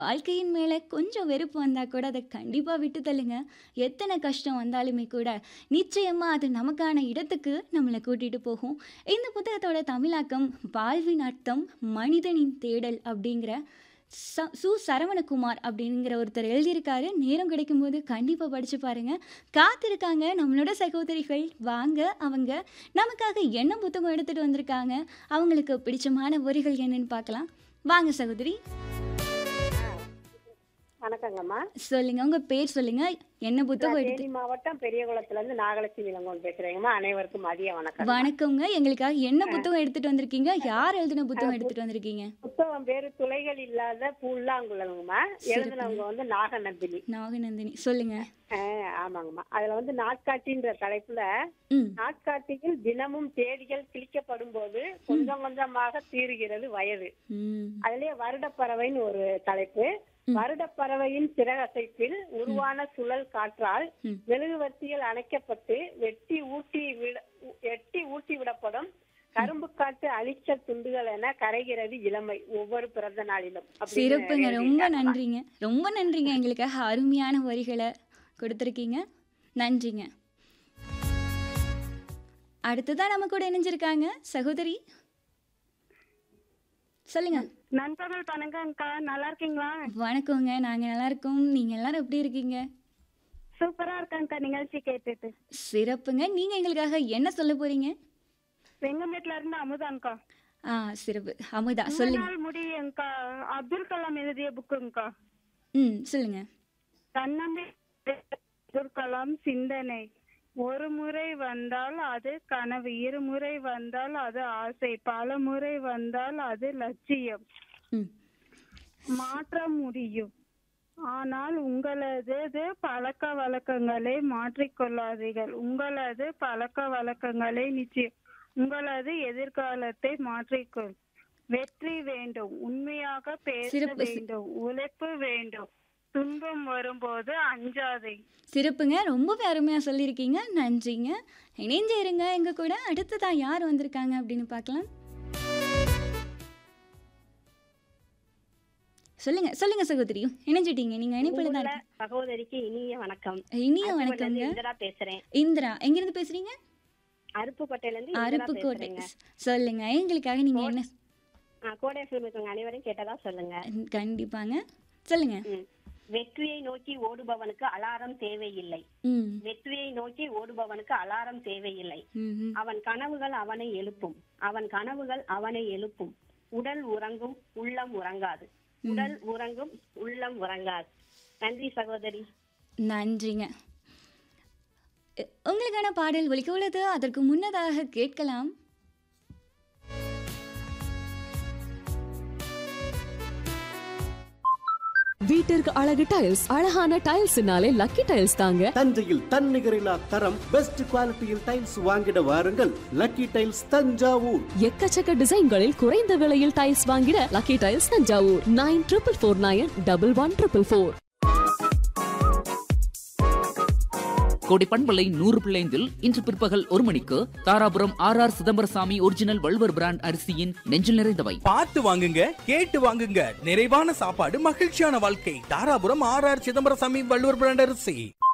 வாழ்க்கையின் மேலே கொஞ்சம் வெறுப்பு வந்தால் கூட அதை கண்டிப்பாக விட்டு தள்ளுங்க எத்தனை கஷ்டம் வந்தாலுமே கூட நிச்சயமாக அது நமக்கான இடத்துக்கு நம்மளை கூட்டிகிட்டு போகும் இந்த புத்தகத்தோட தமிழாக்கம் வாழ்வின் அர்த்தம் மனிதனின் தேடல் அப்படிங்கிற ச சு சரவணகுமார் அப்படிங்கிற ஒருத்தர் எழுதியிருக்காரு நேரம் கிடைக்கும்போது கண்டிப்பாக படித்து பாருங்கள் காத்திருக்காங்க நம்மளோட சகோதரிகள் வாங்க அவங்க நமக்காக என்ன புத்தகம் எடுத்துகிட்டு வந்திருக்காங்க அவங்களுக்கு பிடிச்சமான வரிகள் என்னன்னு பார்க்கலாம் வாங்க சகோதரி வணக்கங்கம்மா சொல்லுங்க உங்க பேர் சொல்லுங்க என்ன புத்தகம் நான் எடுத்து தேனி மாவட்டம் பெரியகுளத்துல இருந்து நாகலட்சுமி இளங்கோன் பேசுறேங்கம்மா அனைவருக்கும் மதிய வணக்கம் வணக்கங்க எங்களுக்காக என்ன புத்தகம் எடுத்துட்டு வந்திருக்கீங்க யார் எழுதின புத்தகம் எடுத்துட்டு வந்திருக்கீங்க புத்தகம் பேரு துளைகள் இல்லாத புல்லாங்குழலுங்கம்மா எழுதுனவங்க வந்து நாகநந்தினி நாகநந்தினி சொல்லுங்க ஆஹ், ஆமாங்கம்மா அதுல வந்து நாட்காட்டின்ற தலைப்புல ம் நாட்காட்டியில் தினமும் தேதிகள் கிழிக்கப்படும் போது கொஞ்சம் கொஞ்சமாக தீருகிறது வயது ம் அதுலயே வருடப்பறவைன்னு ஒரு தலைப்பு வருடப்பறவையின் சிறகசைப்பில் உருவான சுழல் காற்றால் ம். மெழுகுவர்த்திகள் அணைக்கப்பட்டு வெட்டி ஊட்டி விட வெட்டி ஊட்டி விடப்படும் கரும்பு காட்டு அழிச்ச துண்டுகள் என கரைகிறது இளமை ஒவ்வொரு பிறந்த நாளிலும் அப்படின்னு சிறப்புங்க ரொம்ப எழுதியிருக்காங்கம்மா. நன்றிங்க ரொம்ப நன்றிங்க எங்களுக்காக அருமையான வரிகளை கொடுத்துருக்கீங்க நன்றிங்க அடுத்ததான் நம்ம கூட இணைஞ்சிருக்காங்க சகோதரி சொல்லுங்க நண்பர்கள் வணக்கம்க்கா நல்லா இருக்கீங்களா வணக்கங்க நாங்க நல்லா இருக்கோம் நீங்க எல்லாரும் எப்படி இருக்கீங்க சூப்பரா இருக்கேன்க்கா நிகழ்ச்சி கேட்டுட்டு சிறப்புங்க நீங்க எங்களுக்காக என்ன சொல்ல போறீங்க வெங்கமேட்ல இருந்து அமுதான்க்கா ஆ சிறப்பு அமுதா மூணு சொல்லுங்க நாள் முடியுங்கக்கா அப்துல் கலாம் எழுதிய புக்குங்கக்கா ம் சொல்லுங்க தன்னம்பிக்கை அப்துல் கலாம் சிந்தனை ஒரு முறை வந்தால் அது கனவு இருமுறை வந்தால் அது ஆசை பல முறை வந்தால் அது லட்சியம் ம் மாற்ற முடியும் ஆனால் உங்களது பழக்க வழக்கங்களை மாற்றிக்கொள்ளாதீர்கள் உங்களது பழக்க வழக்கங்களை நிச்சயம் உங்களது எதிர்காலத்தை மாற்றிக்கொள் வெற்றி வேண்டும் உண்மையாக பேச சிறப்பு. வேண்டும் உழைப்பு வேண்டும் துன்பம் வரும்போது அஞ்சாதே சிறப்புங்க ரொம்பவே அருமையாக சொல்லியிருக்கீங்க நன்றிங்க இணைஞ்சு இருங்க எங்க கூட அடுத்ததான் யார் வந்திருக்காங்க அப்படின்னு பார்க்கலாம் சொல்லுங்க சொல்லுங்க சகோதரி இணைஞ்சிட்டீங்க நீங்க இணைப்பில் தான் உள்ள இருக்கீங்க. சகோதரிக்கு இனிய வணக்கம் இனிய அருப்புக்கோட்டையில வணக்கங்க இருந்து இந்திரா பேசுறேன் இந்திரா எங்கிருந்து பேசுறீங்க அருப்புக்கோட்டையில இருந்து இந்திரா அருப்புக்கோட்டை பேசுறேங்க சொல்லுங்க எங்களுக்காக நீங்க என்ன ஆ, கோடை ஃபிலிமுக்கு அனைவரும் கேட்டதா சொல்லுங்க கண்டிப்பாங்க சொல்லுங்க ம். வெற்றியை நோக்கி ஓடுபவனுக்கு அலாரம் தேவையில்லை ம் வெற்றியை நோக்கி ஓடுபவனுக்கு அலாரம் தேவையில்லை ம் ம். அவன் கனவுகள் அவனை எழுப்பும் அவன் கனவுகள் அவனை எழுப்பும் உடல் உறங்கும் உள்ளம் உறங்காது உடல் உறங்கும் உள்ளம் உறங்காது நன்றி சகோதரி நன்றிங்க எ- உங்களுக்கான பாடல் ஒலிக்க உள்ளது அதற்கு முன்னதாக கேட்கலாம் வீட்டிற்கு அழகு டைல்ஸ் அழகான டைல்ஸ்னாலே லக்கி டைல்ஸ் தாங்க தஞ்சையில் தன்னிகரில்லா தரம் பெஸ்ட் குவாலிட்டியில் டைல்ஸ் வாங்கிட வாருங்கள் லக்கி டைல்ஸ் தஞ்சாவூர் எக்கச்சக்க டிசைன்களில் குறைந்த விலையில் டைல்ஸ் வாங்கிட lucky tiles Thanjavur nine triple four nine double one triple four கோடி பண்பலை நூறு பிள்ளைந்தில் இன்று பிற்பகல் ஒரு மணிக்கு Dharapuram R R Chidambarasamy original Valluvar brand அரிசியின் நெஞ்சில் நிறைந்தவை பார்த்து வாங்குங்க கேட்டு வாங்குங்க நிறைவான சாப்பாடு மகிழ்ச்சியான வாழ்க்கை Dharapuram R R Chidambarasamy Valluvar brand அரிசி